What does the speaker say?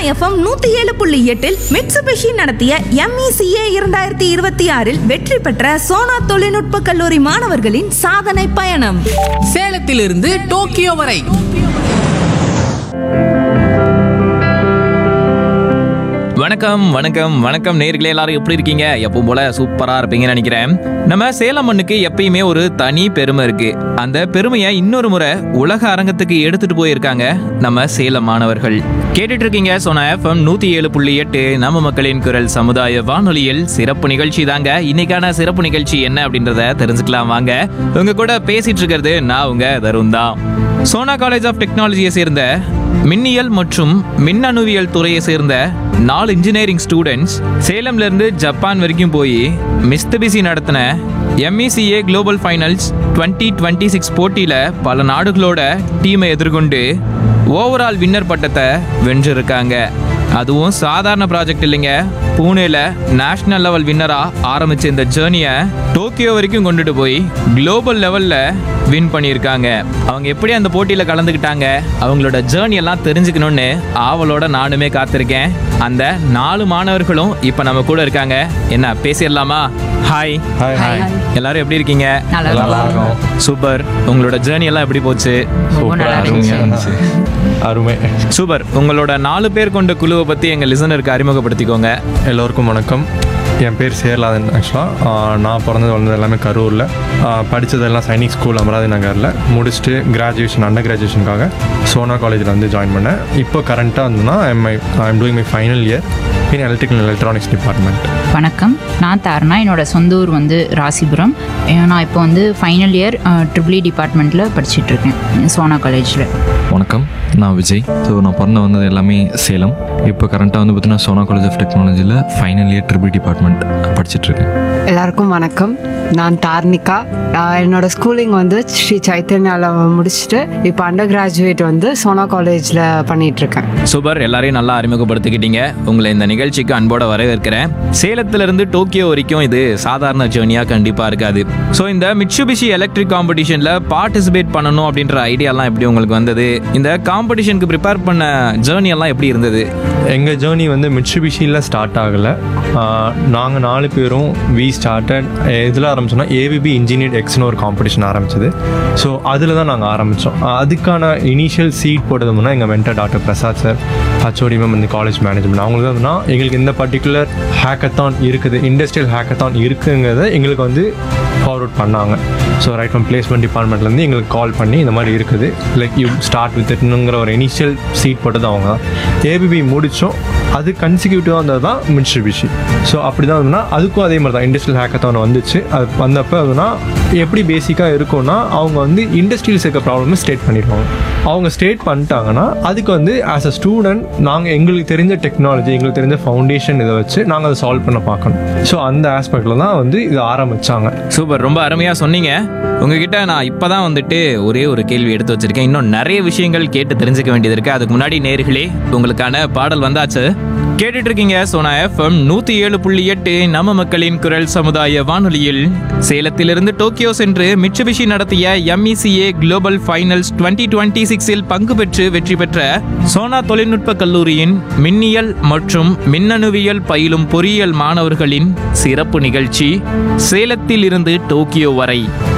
FM நூத்தி ஏழு புள்ளி எட்டில் மிட்சுபிஷி நடத்திய எம்இசிஏ இரண்டாயிரத்தி இருபத்தி ஆறில் வெற்றி பெற்ற சோனா தொழில்நுட்ப கல்லூரி மாணவர்களின் சாதனை பயணம் சேலத்திலிருந்து டோக்கியோ வரை வணக்கம் வணக்கம் வணக்கம் நேர்களே எல்லாரும் எப்படி இருக்கீங்க எப்பவும் போல சூப்பரா இருப்பீங்கன்னு நினைக்கிறேன் நம்ம சேலம் மண்ணுக்கு எப்பயுமே ஒரு தனி பெருமை இருக்கு அந்த பெருமையை இன்னொரு முறை உலக அரங்கத்துக்கு எடுத்துட்டு போயிருக்காங்க நம்ம சேலம் மாணவர்கள் கேட்டுட்டு இருக்கீங்க சோனா எஃப்எம் நூத்தி ஏழு புள்ளி எட்டு நம்ம மக்களின் குரல் சமுதாய வானொலியில் சிறப்பு நிகழ்ச்சி தாங்க இன்னைக்கான சிறப்பு நிகழ்ச்சி என்ன அப்படின்றத தெரிஞ்சுக்கலாம் வாங்க உங்க கூட பேசிட்டு இருக்கிறது நான் உங்க தருண் தான் சோனா காலேஜ் ஆஃப் டெக்னாலஜியை சேர்ந்த மின்னியல் மற்றும் மின்னணுவியல் துறையை சேர்ந்த நாலு இன்ஜினியரிங் ஸ்டூடெண்ட்ஸ் சேலம்ல இருந்து ஜப்பான் வரைக்கும் போய் மிஸ்தபிசி நடத்தின MECA global finals twenty twenty six போட்டியில் பல நாடுகளோட டீமை எதிர்கொண்டு ஓவரால் வின்னர் பட்டத்தை வென்றிருக்காங்க அதுவும் சாதாரண ப்ராஜெக்ட் இல்லைங்க பூனேல நேஷனல் லெவல் வின்னரா ஆரம்பிச்ச இந்த ஜேர்னியை டோக்கியோ வரைக்கும் கொண்டுட்டு போய் குளோபல் லெவல்ல வின் பண்ணியிருக்காங்க அவங்க எப்படி அந்த போட்டியில் கலந்துக்கிட்டாங்க அவங்களோட ஜேர்னி எல்லாம் தெரிஞ்சுக்கணும்னு ஆவலோட நானுமே காத்திருக்கேன் அந்த நாலு மாணவர்களும் இப்போ நம்ம கூட இருக்காங்க என்ன பேசிடலாமா ஹாய் ஹாய் ஹாய் எல்லாரும் எப்படி இருக்கீங்க நல்லா இருக்கும் சூப்பர் உங்களோட ஜேர்னி எல்லாம் எப்படி போச்சு சூப்பர் அருமையா இருந்துச்சு அருமை சூப்பர் உங்களோட நாலு பேர் கொண்ட குழுவை பத்தி எங்க லிசனருக்கு அறிமுகப்படுத்திக்கோங்க எல்லோருக்கும் வணக்கம் என் பேர் சேர்லாதன் ஆக்சுவலாக நான் பிறந்தது வளர்ந்தது எல்லாமே கரூரில் படித்ததெல்லாம் சைனிக் ஸ்கூல் அமராவதி நகரில் முடிச்சுட்டு கிராஜுவேஷன் அண்டர் கிராஜுவேஷனுக்காக சோனா காலேஜில் வந்து ஜாயின் பண்ணேன் இப்போ கரண்ட்டாக இருந்ததுன்னா எம்ஐ I am doing my final year in electrical electronics department வணக்கம் நான் தாரணா என்னோட சொந்த ஊர் வந்து ராசிபுரம் அஹ் நான் இப்போ வந்து ஃபைனல் இயர் ட்ரிபிளி டிபார்ட்மெண்ட்டில் படிச்சிட்ருக்கேன் சோனா காலேஜில் வணக்கம் நான் விஜய் ஸோ நான் பிறந்து வந்தது எல்லாமே சேலம் இப்போ கரண்ட்டாக வந்து பார்த்தீங்கன்னா சோனா காலேஜ் ஆஃப் டெக்னாலஜியில் ஃபைனல் இயர் ட்ரிபிள் டிபார்ட்மெண்ட் படிச்சிட்ருக்கேன் எல்லாருக்கும் வணக்கம் நான் தார்னிகா ஆஹ் என்னோட ஸ்கூலிங் வந்து ஸ்ரீ சைத்தன்யாவில் முடிச்சுட்டு இப்போ அண்டர் கிராஜுவேட் வந்து சோனா காலேஜில் பண்ணிகிட்ருக்கேன் சூப்பர் எல்லாரையும் நல்லா அறிமுகப்படுத்திக்கிட்டீங்க உங்களை இந்த நிகழ்ச்சிக்கு அன்போட வரவேற்கிறேன் சேலத்துல இருந்து டோக்கியோ வரைக்கும் இது சாதாரண ஜேர்னியா கண்டிப்பா இருக்காது ஸோ இந்த மிட்சுபிஷி எலக்ட்ரிக் காம்படிஷன்ல பார்ட்டிசிபேட் பண்ணணும் அப்படின்ற ஐடியாலாம் எப்படி உங்களுக்கு வந்தது இந்த காம்படிஷனுக்கு ப்ரிப்பேர் பண்ண ஜேர்னி எல்லாம் எப்படி இருந்தது எங்கள் ஜேர்னி வந்து மிட்சுபிஷியில் ஸ்டார்ட் ஆகலை நாங்கள் நாலு பேரும் வி ஸ்டார்டட் எதில் ஆரம்பிச்சோம்னா ஏவிபி இன்ஜினியர் எக்ஸ்னு ஒரு காம்படிஷன் ஆரம்பிச்சது ஸோ அதில் தான் நாங்கள் ஆரம்பித்தோம் அதுக்கான இனிஷியல் சீட் போட்டதுமுன்னா எங்கள் mentor doctor Prasad sir HOD ma'am இந்த காலேஜ் மேனேஜ்மெண்ட் அவங்களுக்கு வந்துன்னா எங்களுக்கு இந்த பர்டிகுலர் ஹேக்கத்தான் இருக்குது இண்டஸ்ட்ரியல் ஹேக்கத்தான் இருக்குங்கிறத எங்களுக்கு வந்து ஃபார்வர்ட் பண்ணாங்க ஸோ ரைட் ஃப்ரம் பிளேஸ்மெண்ட் டிபார்ட்மெண்ட்லேருந்து எங்களுக்கு கால் பண்ணி இந்த மாதிரி இருக்குது லைக் யூ ஸ்டார்ட் வித் இட்னுங்கிற ஒரு இனிஷியல் சீட் போட்டது அவங்க தான் ஏபிபி முடித்தோம் அது கன்சிக்யூட்டிவாக இருந்தது தான் மிட்சுபிஷி ஸோ அப்படி தான் இருந்ததுன்னா அதுக்கும் அதே மாதிரி தான் இண்டஸ்ட்ரியல் ஹேக்கத்தான் வந்துச்சு அது வந்தப்போ அதுனா எப்படி பேசிக்காக இருக்கும்னா அவங்க வந்து இண்டஸ்ட்ரியில் இருக்க ப்ராப்ளம் ஸ்டேட் பண்ணிடுவாங்க அவங்க ஸ்டேட் பண்ணிட்டாங்கன்னா அதுக்கு வந்து ஆஸ் அ ஸ்டூடெண்ட் நாங்கள் எங்களுக்கு தெரிஞ்ச டெக்னாலஜி எங்களுக்கு தெரிஞ்ச ஃபவுண்டேஷன் இதை வச்சு நாங்கள் அதை சால்வ் பண்ண பார்க்கணும் ஸோ அந்த ஆஸ்பெக்டில் தான் வந்து இது ஆரம்பித்தாங்க சூப்பர் ரொம்ப அருமையா சொன்னீங்க உங்ககிட்ட நான் இப்பதான் வந்துட்டு ஒரே ஒரு கேள்வி எடுத்து வச்சிருக்கேன் இன்னும் நிறைய விஷயங்கள் கேட்டு தெரிஞ்சுக்க வேண்டியது இருக்கு அதுக்கு முன்னாடி நேர்களே உங்களுக்கான பாடல் வந்தாச்சு கேட்டுட்டு இருக்கீங்க சோனா எஃப்எம் நூத்தி ஏழு புள்ளி எட்டு நம்ம மக்களின் குரல் சமுதாய வானொலியில் சேலத்திலிருந்து டோக்கியோ சென்று மிட்சுபிஷி நடத்திய MECA global finals twenty twenty சிக்ஸில் பங்கு பெற்று வெற்றி பெற்ற சோனா தொழில்நுட்ப கல்லூரியின் மின்னியல் மற்றும் மின்னணுவியல் பயிலும் பொறியியல் மாணவர்களின் சிறப்பு நிகழ்ச்சி சேலத்தில் இருந்து டோக்கியோ வரை